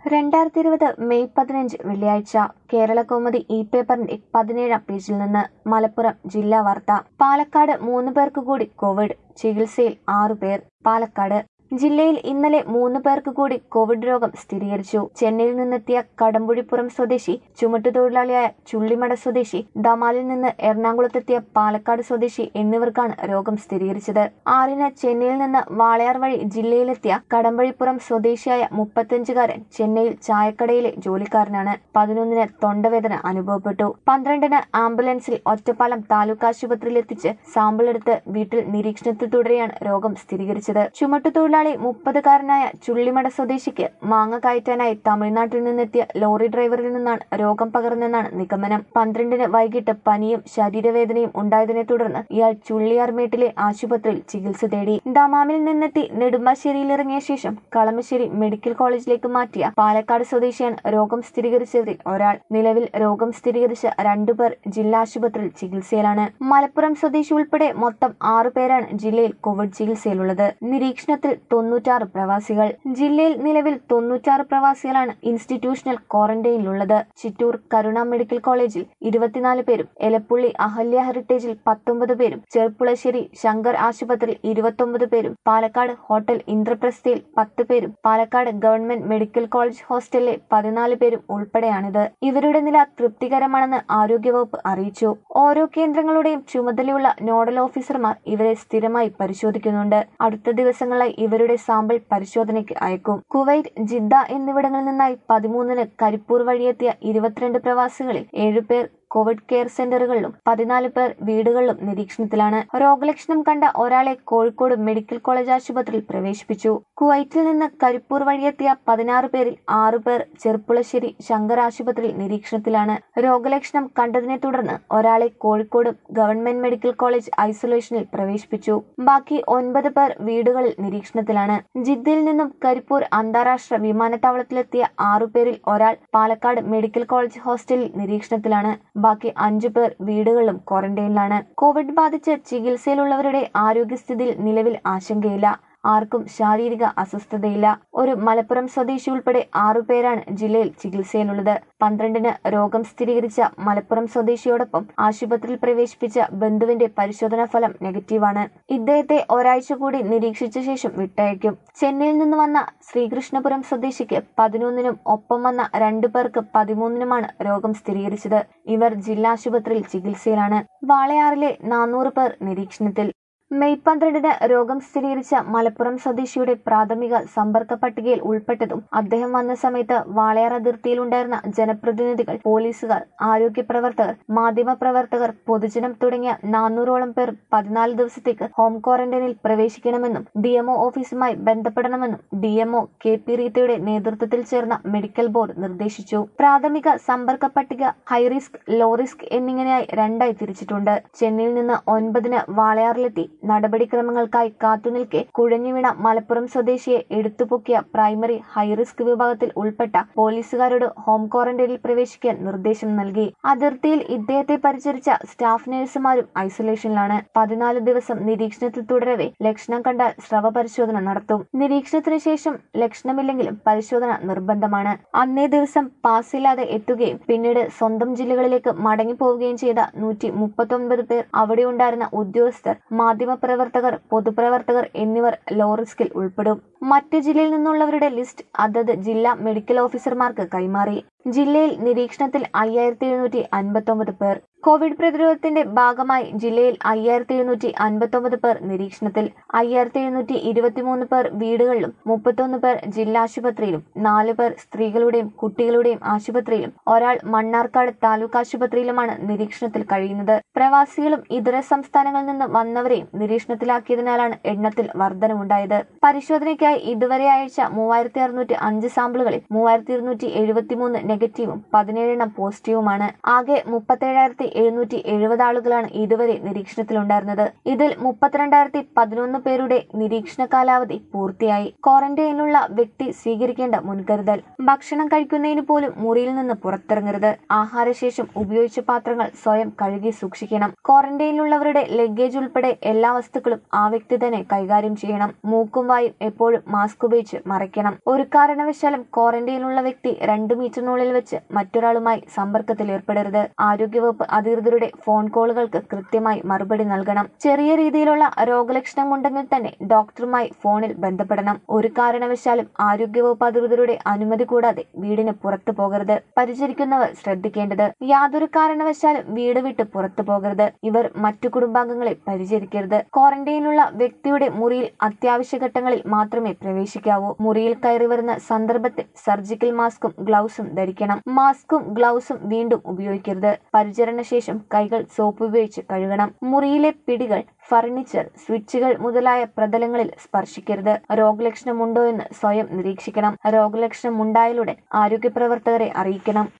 രണ്ടായിരത്തി ഇരുപത് മെയ് പതിനഞ്ച് വെള്ളിയാഴ്ച കേരളകൗമുദി ഇ പേപ്പറിന്റെ പതിനേഴാം പേജിൽ നിന്ന് മലപ്പുറം ജില്ലാ വാർത്ത പാലക്കാട് മൂന്ന് പേർക്ക് കൂടി കോവിഡ് ചികിത്സയിൽ ആറുപേർ പാലക്കാട് ജില്ലയിൽ ഇന്നലെ മൂന്ന് പേർക്ക് കൂടി കോവിഡ് രോഗം സ്ഥിരീകരിച്ചു ചെന്നൈയിൽ നിന്നെത്തിയ കടമ്പുഴിപ്പുറം സ്വദേശി ചുമട്ടുതൊഴിലാളിയായ ചുള്ളിമട സ്വദേശി ദമാലിൽ നിന്ന് എറണാകുളത്തെത്തിയ പാലക്കാട് സ്വദേശി എന്നിവർക്കാണ് രോഗം സ്ഥിരീകരിച്ചത് ആറിന് ചെന്നൈയിൽ നിന്ന് വാളയാർ വഴി ജില്ലയിലെത്തിയ കടമ്പഴിപ്പുറം സ്വദേശിയായ മുപ്പത്തഞ്ചുകാരൻ ചെന്നൈയിൽ ചായക്കടയിലെ ജോലിക്കാരനാണ് പതിനൊന്നിന് തൊണ്ടവേദന അനുഭവപ്പെട്ടു പന്ത്രണ്ടിന് ആംബുലൻസിൽ ഒറ്റപ്പാലം താലൂക്ക് ആശുപത്രിയിൽ എത്തിച്ച് സാമ്പിൾ എടുത്ത് വീട്ടിൽ നിരീക്ഷണത്തിൽ തുടരെയാണ് രോഗം സ്ഥിരീകരിച്ചത് ചുമട്ടുതൊഴിലാളി മുപ്പതുകാരനായ ചുള്ളിമട സ്വദേശിക്ക് മാങ്ങ കയറ്റാനായി തമിഴ്നാട്ടിൽ നിന്നെത്തിയ ലോറി ഡ്രൈവറിൽ നിന്നാണ് രോഗം പകർന്നെന്നാണ് നിഗമനം പന്ത്രണ്ടിന് വൈകിട്ട് പനിയും ശരീരവേദനയും ഉണ്ടായതിനെ തുടർന്ന് ഇയാൾ ചുള്ളിയാർമേട്ടിലെ ആശുപത്രിയിൽ ചികിത്സ തേടി ദമാമിൽ നിന്നെത്തി നെടുമ്പാശ്ശേരിയിൽ ഇറങ്ങിയ ശേഷം കളമശ്ശേരി മെഡിക്കൽ കോളേജിലേക്ക് മാറ്റിയ പാലക്കാട് സ്വദേശിയാണ് രോഗം സ്ഥിരീകരിച്ചതിൽ ഒരാൾ നിലവിൽ രോഗം സ്ഥിരീകരിച്ച രണ്ടുപേർ ജില്ലാ ആശുപത്രിയിൽ ചികിത്സയിലാണ് മലപ്പുറം സ്വദേശി ഉൾപ്പെടെ മൊത്തം ആറു പേരാണ് ജില്ലയിൽ കോവിഡ് ചികിത്സയിലുള്ളത് നിരീക്ഷണത്തിൽ തൊണ്ണൂറ്റാറ് പ്രവാസികൾ ജില്ലയിൽ നിലവിൽ തൊണ്ണൂറ്റാറ് പ്രവാസികളാണ് ഇൻസ്റ്റിറ്റ്യൂഷണൽ ക്വാറന്റൈനിലുള്ളത് ചിറ്റൂർ കരുണ മെഡിക്കൽ കോളേജിൽ ഇരുപത്തിനാല് പേരും എലപ്പുള്ളി അഹല്യ ഹെറിറ്റേജിൽ പത്തൊമ്പത് പേരും ചെർപ്പുളശ്ശേരി ശങ്കർ ആശുപത്രിയിൽ ഇരുപത്തൊമ്പത് പേരും പാലക്കാട് ഹോട്ടൽ ഇന്ദ്രപ്രസ്ഥയിൽ പത്ത് പേരും പാലക്കാട് ഗവൺമെന്റ് മെഡിക്കൽ കോളേജ് ഹോസ്റ്റലിലെ പതിനാല് പേരും ഉൾപ്പെടെയാണിത് ഇവരുടെ നില തൃപ്തികരമാണെന്ന് ആരോഗ്യവകുപ്പ് അറിയിച്ചു ഓരോ കേന്ദ്രങ്ങളുടെയും ചുമതലയുള്ള നോഡൽ ഓഫീസർമാർ ഇവരെ സ്ഥിരമായി പരിശോധിക്കുന്നുണ്ട് അടുത്ത ദിവസങ്ങളായി ഇവരുടെ സാമ്പിൾ പരിശോധനയ്ക്ക് അയക്കും കുവൈറ്റ് ജിദ്ദ എന്നിവിടങ്ങളിൽ നിന്നായി പതിമൂന്നിന് കരിപ്പൂർ വഴിയെത്തിയ ഇരുപത്തിരണ്ട് പ്രവാസികളിൽ ഏഴുപേർ കോവിഡ് കെയർ സെന്ററുകളിലും പതിനാല് പേർ വീടുകളിലും നിരീക്ഷണത്തിലാണ് രോഗലക്ഷണം കണ്ട ഒരാളെ കോഴിക്കോട് മെഡിക്കൽ കോളേജ് ആശുപത്രിയിൽ പ്രവേശിപ്പിച്ചു കുവൈറ്റിൽ നിന്ന് കരിപ്പൂർ വഴിയെത്തിയ പതിനാറ് പേരിൽ ആറു പേർ ചെർപ്പുളശ്ശേരി ശങ്കർ ആശുപത്രിയിൽ നിരീക്ഷണത്തിലാണ് രോഗലക്ഷണം കണ്ടതിനെ തുടർന്ന് ഒരാളെ കോഴിക്കോട് ഗവൺമെന്റ് മെഡിക്കൽ കോളേജ് ഐസൊലേഷനിൽ പ്രവേശിപ്പിച്ചു ബാക്കി ഒൻപത് പേർ വീടുകളിൽ നിരീക്ഷണത്തിലാണ് ജിദ്ദയിൽ നിന്നും കരിപ്പൂർ അന്താരാഷ്ട്ര വിമാനത്താവളത്തിലെത്തിയ ആറു പേരിൽ ഒരാൾ പാലക്കാട് മെഡിക്കൽ കോളേജ് ഹോസ്റ്റലിൽ നിരീക്ഷണത്തിലാണ് ബാക്കി അഞ്ചു പേർ വീടുകളിലും ക്വാറന്റൈനിലാണ് കോവിഡ് ബാധിച്ച് ചികിത്സയിലുള്ളവരുടെ ആരോഗ്യസ്ഥിതിയിൽ നിലവിൽ ആശങ്കയില്ല ആർക്കും ശാരീരിക അസ്വസ്ഥതയില്ല ഒരു മലപ്പുറം സ്വദേശി ഉൾപ്പെടെ ആറുപേരാണ് ജില്ലയിൽ ചികിത്സയിലുള്ളത് പന്ത്രണ്ടിന് രോഗം സ്ഥിരീകരിച്ച മലപ്പുറം സ്വദേശിയോടൊപ്പം ആശുപത്രിയിൽ പ്രവേശിപ്പിച്ച ബന്ധുവിന്റെ പരിശോധനാ ഫലം നെഗറ്റീവാണ് ഇദ്ദേഹത്തെ ഒരാഴ്ച കൂടി നിരീക്ഷിച്ച ശേഷം വിട്ടയക്കും ചെന്നൈയിൽ നിന്ന് വന്ന ശ്രീകൃഷ്ണപുരം സ്വദേശിക്ക് പതിനൊന്നിനും ഒപ്പം വന്ന രണ്ടു പേർക്ക് പതിമൂന്നിനുമാണ് രോഗം സ്ഥിരീകരിച്ചത് ഇവർ ജില്ലാ ആശുപത്രിയിൽ ചികിത്സയിലാണ് വാളയാറിലെ നാനൂറ് പേർ നിരീക്ഷണത്തിൽ മെയ് പന്ത്രണ്ടിന് രോഗം സ്ഥിരീകരിച്ച മലപ്പുറം സ്വദേശിയുടെ പ്രാഥമിക സമ്പർക്ക പട്ടികയിൽ ഉൾപ്പെട്ടതും അദ്ദേഹം വന്ന സമയത്ത് വാളയാർ അതിർത്തിയിലുണ്ടായിരുന്ന ജനപ്രതിനിധികൾ പോലീസുകാർ ആരോഗ്യ പ്രവർത്തകർ മാധ്യമ പ്രവർത്തകർ പൊതുജനം തുടങ്ങിയ നാനൂറോളം പേർ പതിനാല് ദിവസത്തേക്ക് ഹോം ക്വാറന്റൈനിൽ പ്രവേശിക്കണമെന്നും ഡി എംഒ ഓഫീസുമായി ബന്ധപ്പെടണമെന്നും ഡി എംഒ കെ പി റീത്തയുടെ നേതൃത്വത്തിൽ ചേർന്ന മെഡിക്കൽ ബോർഡ് നിർദ്ദേശിച്ചു പ്രാഥമിക സമ്പർക്ക പട്ടിക ഹൈറിസ്ക് ലോ റിസ്ക് എന്നിങ്ങനെയായി രണ്ടായി തിരിച്ചിട്ടുണ്ട് ചെന്നൈയിൽ നിന്ന് ഒൻപതിന് വാളയാറിലെത്തി നടപടിക്രമങ്ങൾക്കായി കാത്തുനിൽക്കെ കുഴഞ്ഞുവീണ മലപ്പുറം സ്വദേശിയെ എടുത്തുപൊക്കിയ പ്രൈമറി ഹൈറിസ്ക് വിഭാഗത്തിൽ ഉൾപ്പെട്ട പോലീസുകാരോട് ഹോം ക്വാറന്റൈനിൽ പ്രവേശിക്കാൻ നിർദ്ദേശം നൽകി അതിർത്തിയിൽ ഇദ്ദേഹത്തെ പരിചരിച്ച സ്റ്റാഫ് നഴ്സുമാരും ഐസൊലേഷനിലാണ് പതിനാല് ദിവസം നിരീക്ഷണത്തിൽ തുടരവെ ലക്ഷണം കണ്ടാൽ സ്രവ പരിശോധന നടത്തും നിരീക്ഷണത്തിന് ശേഷം ലക്ഷണമില്ലെങ്കിലും പരിശോധന നിർബന്ധമാണ് അന്നേ ദിവസം പാസില്ലാതെ എത്തുകയും പിന്നീട് സ്വന്തം ജില്ലകളിലേക്ക് മടങ്ങിപ്പോവുകയും ചെയ്ത നൂറ്റി മുപ്പത്തൊൻപത് പേർ അവിടെ ഉണ്ടായിരുന്ന ഉദ്യോഗസ്ഥർ മാധ്യമപ്രവർത്തകർ പൊതുപ്രവർത്തകർ എന്നിവർ ലോ റിസ്കിൽ ഉൾപ്പെടും മറ്റു ജില്ലയിൽ നിന്നുള്ളവരുടെ ലിസ്റ്റ് അതത് ജില്ലാ മെഡിക്കൽ ഓഫീസർമാർക്ക് കൈമാറി ജില്ലയിൽ നിരീക്ഷണത്തിൽ അയ്യായിരത്തി എഴുന്നൂറ്റി അൻപത്തൊമ്പത് പേർ കോവിഡ് പ്രതിരോധത്തിന്റെ ഭാഗമായി ജില്ലയിൽ അയ്യായിരത്തി എഴുന്നൂറ്റി അൻപത്തൊമ്പത് പേർ നിരീക്ഷണത്തിൽ അയ്യായിരത്തി എഴുന്നൂറ്റി ഇരുപത്തിമൂന്ന് പേർ വീടുകളിലും മുപ്പത്തൊന്ന് പേർ ജില്ലാ ആശുപത്രിയിലും നാല് പേർ സ്ത്രീകളുടെയും കുട്ടികളുടെയും ആശുപത്രിയിലും ഒരാൾ മണ്ണാർക്കാട് താലൂക്ക് ആശുപത്രിയിലുമാണ് നിരീക്ഷണത്തിൽ കഴിയുന്നത് പ്രവാസികളും ഇതര സംസ്ഥാനങ്ങളിൽ നിന്ന് വന്നവരെയും നിരീക്ഷണത്തിലാക്കിയതിനാലാണ് എണ്ണത്തിൽ വർധനമുണ്ടായത് പരിശോധനയ്ക്കായി ഇതുവരെ അയച്ച മൂവായിരത്തി അറുന്നൂറ്റി അഞ്ച് സാമ്പിളുകളിൽ മൂവായിരത്തി ഇരുന്നൂറ്റി എഴുപത്തിമൂന്ന് നെഗറ്റീവും പതിനേഴെണ്ണം പോസിറ്റീവുമാണ് ആകെ മുപ്പത്തേഴായിരത്തി എഴുന്നൂറ്റി എഴുപത് ആളുകളാണ് ഇതുവരെ നിരീക്ഷണത്തിലുണ്ടായിരുന്നത് ഇതിൽ മുപ്പത്തിരണ്ടായിരത്തി പതിനൊന്ന് പേരുടെ നിരീക്ഷണ കാലാവധി പൂർത്തിയായി ക്വാറന്റൈനിലുള്ള വ്യക്തി സ്വീകരിക്കേണ്ട മുൻകരുതൽ ഭക്ഷണം കഴിക്കുന്നതിന് പോലും മുറിയിൽ നിന്ന് പുറത്തിറങ്ങരുത് ആഹാരശേഷം ഉപയോഗിച്ച പാത്രങ്ങൾ സ്വയം കഴുകി സൂക്ഷിക്കണം ക്വാറന്റൈനിലുള്ളവരുടെ ലഗേജ് ഉൾപ്പെടെ എല്ലാ വസ്തുക്കളും ആ വ്യക്തി തന്നെ കൈകാര്യം ചെയ്യണം മൂക്കും വായും എപ്പോഴും മാസ്ക് ഉപയോഗിച്ച് മറയ്ക്കണം ഒരു കാരണവശാലും ക്വാറന്റൈനിലുള്ള വ്യക്തി രണ്ടു മീറ്ററിനുള്ളിൽ വെച്ച് മറ്റൊരാളുമായി സമ്പർക്കത്തിൽ ഏർപ്പെടരുത് ആരോഗ്യവകുപ്പ് അധികൃതരുടെ ഫോൺ കോളുകൾക്ക് കൃത്യമായി മറുപടി നൽകണം ചെറിയ രീതിയിലുള്ള രോഗലക്ഷണം ഉണ്ടെങ്കിൽ തന്നെ ഡോക്ടറുമായി ഫോണിൽ ബന്ധപ്പെടണം ഒരു കാരണവശാലും ആരോഗ്യവകുപ്പ് അധികൃതരുടെ അനുമതി കൂടാതെ വീടിന് പുറത്തു പോകരുത് പരിചരിക്കുന്നവർ ശ്രദ്ധിക്കേണ്ടത് യാതൊരു കാരണവശാലും വീട് വിട്ട് പുറത്തു പോകരുത് ഇവർ മറ്റു കുടുംബാംഗങ്ങളെ പരിചരിക്കരുത് ക്വാറന്റൈനിലുള്ള വ്യക്തിയുടെ മുറിയിൽ അത്യാവശ്യ ഘട്ടങ്ങളിൽ മാത്രമേ പ്രവേശിക്കാവൂ മുറിയിൽ കയറി വരുന്ന സന്ദർഭത്തിൽ സർജിക്കൽ മാസ്കും ഗ്ലൗസും ധരിക്കണം മാസ്കും ഗ്ലൗസും വീണ്ടും ഉപയോഗിക്കരുത് പരിചരണ ശേഷം കൈകൾ സോപ്പ് ഉപയോഗിച്ച് കഴുകണം മുറിയിലെ പിടികൾ ഫർണിച്ചർ സ്വിച്ചുകൾ മുതലായ പ്രതലങ്ങളിൽ സ്പർശിക്കരുത് രോഗലക്ഷണമുണ്ടോ എന്ന് സ്വയം നിരീക്ഷിക്കണം രോഗലക്ഷണം ഉണ്ടായാലുടൻ ആരോഗ്യപ്രവർത്തകരെ അറിയിക്കണം